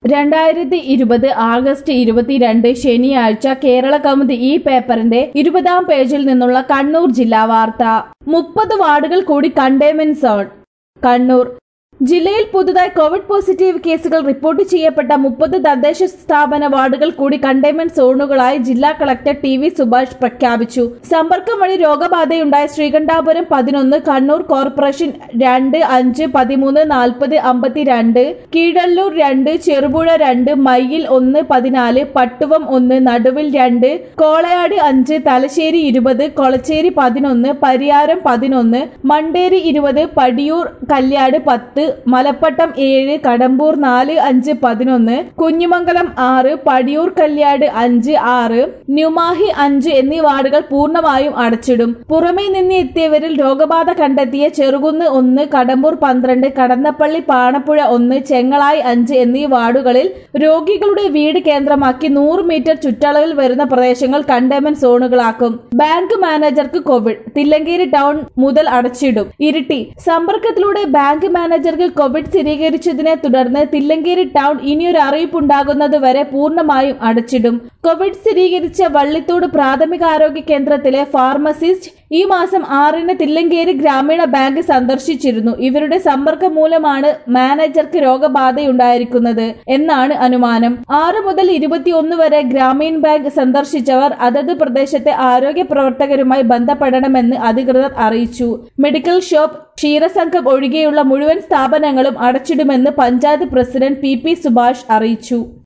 രണ്ടായിരത്തി ഇരുപത് ആഗസ്റ്റ് ഇരുപത്തിരണ്ട് ശനിയാഴ്ച കേരള കൗമുദി ഈ പേപ്പറിന്റെ ഇരുപതാം പേജിൽ നിന്നുള്ള കണ്ണൂർ ജില്ലാ വാർത്ത മുപ്പത് വാർഡുകൾ കൂടി കണ്ടെയ്ൻമെന്റ് സോൺ കണ്ണൂർ ജില്ലയിൽ പുതുതായി കോവിഡ് പോസിറ്റീവ് കേസുകൾ റിപ്പോർട്ട് ചെയ്യപ്പെട്ട മുപ്പത് തദ്ദേശ സ്ഥാപന വാർഡുകൾ കൂടി കണ്ടെയ്ൻമെന്റ് സോണുകളായി ജില്ലാ കളക്ടർ ടി വി സുഭാഷ് പ്രഖ്യാപിച്ചു സമ്പർക്കം വഴി രോഗബാധയുണ്ടായ ശ്രീകണ്ഠാപുരം പതിനൊന്ന് കണ്ണൂർ കോർപ്പറേഷൻ രണ്ട് അഞ്ച് പതിമൂന്ന് നാൽപ്പത് അമ്പത്തിരണ്ട് കീഴല്ലൂർ രണ്ട് ചെറുപുഴ രണ്ട് മയ്യിൽ ഒന്ന് പതിനാല് പട്ടുവം ഒന്ന് നടുവിൽ രണ്ട് കോളയാട് അഞ്ച് തലശ്ശേരി ഇരുപത് കൊളച്ചേരി പതിനൊന്ന് പരിയാരം പതിനൊന്ന് മണ്ടേരി ഇരുപത് പടിയൂർ കല്യാട് പത്ത് മലപ്പട്ടം ഏഴ് കടമ്പൂർ നാല് അഞ്ച് പതിനൊന്ന് കുഞ്ഞിമംഗലം ആറ് പടിയൂർ കല്യാട് അഞ്ച് ആറ് ന്യൂമാഹി അഞ്ച് എന്നീ വാർഡുകൾ പൂർണ്ണമായും അടച്ചിടും പുറമേ നിന്ന് എത്തിയവരിൽ രോഗബാധ കണ്ടെത്തിയ ചെറുകുന്ന് ഒന്ന് കടമ്പൂർ പന്ത്രണ്ട് കടന്നപ്പള്ളി പാണപ്പുഴ ഒന്ന് ചെങ്ങളായി അഞ്ച് എന്നീ വാർഡുകളിൽ രോഗികളുടെ വീട് കേന്ദ്രമാക്കി നൂറ് മീറ്റർ ചുറ്റളവിൽ വരുന്ന പ്രദേശങ്ങൾ കണ്ടെയ്ൻമെന്റ് സോണുകളാക്കും ബാങ്ക് മാനേജർക്ക് കോവിഡ് തില്ലങ്കേരി ടൗൺ മുതൽ അടച്ചിടും ഇരിട്ടി സമ്പർക്കത്തിലൂടെ ബാങ്ക് മാനേജർക്ക് കോവിഡ് സ്ഥിരീകരിച്ചതിനെ തുടർന്ന് തില്ലങ്കേരി ടൗൺ ഇനിയൊരു അറിയിപ്പുണ്ടാകുന്നത് വരെ പൂർണ്ണമായും അടച്ചിടും കോവിഡ് സ്ഥിരീകരിച്ച വള്ളിത്തോട് പ്രാഥമികാരോഗ്യ കേന്ദ്രത്തിലെ ഫാർമസിസ്റ്റ് ഈ മാസം ആറിന് തില്ലങ്കേരി ഗ്രാമീണ ബാങ്ക് സന്ദർശിച്ചിരുന്നു ഇവരുടെ സമ്പർക്കം മൂലമാണ് മാനേജർക്ക് രോഗബാധയുണ്ടായിരിക്കുന്നത് എന്നാണ് അനുമാനം ആറ് മുതൽ ഇരുപത്തിയൊന്ന് വരെ ഗ്രാമീൺ ബാങ്ക് സന്ദർശിച്ചവർ അതത് പ്രദേശത്തെ ആരോഗ്യ പ്രവർത്തകരുമായി ബന്ധപ്പെടണമെന്ന് അധികൃതർ അറിയിച്ചു മെഡിക്കൽ ഷോപ്പ് ക്ഷീരസംഘം ഒഴികെയുള്ള മുഴുവൻ സ്ഥാപനങ്ങളും അടച്ചിടുമെന്ന് panchayat president P P Subhash അറിയിച്ചു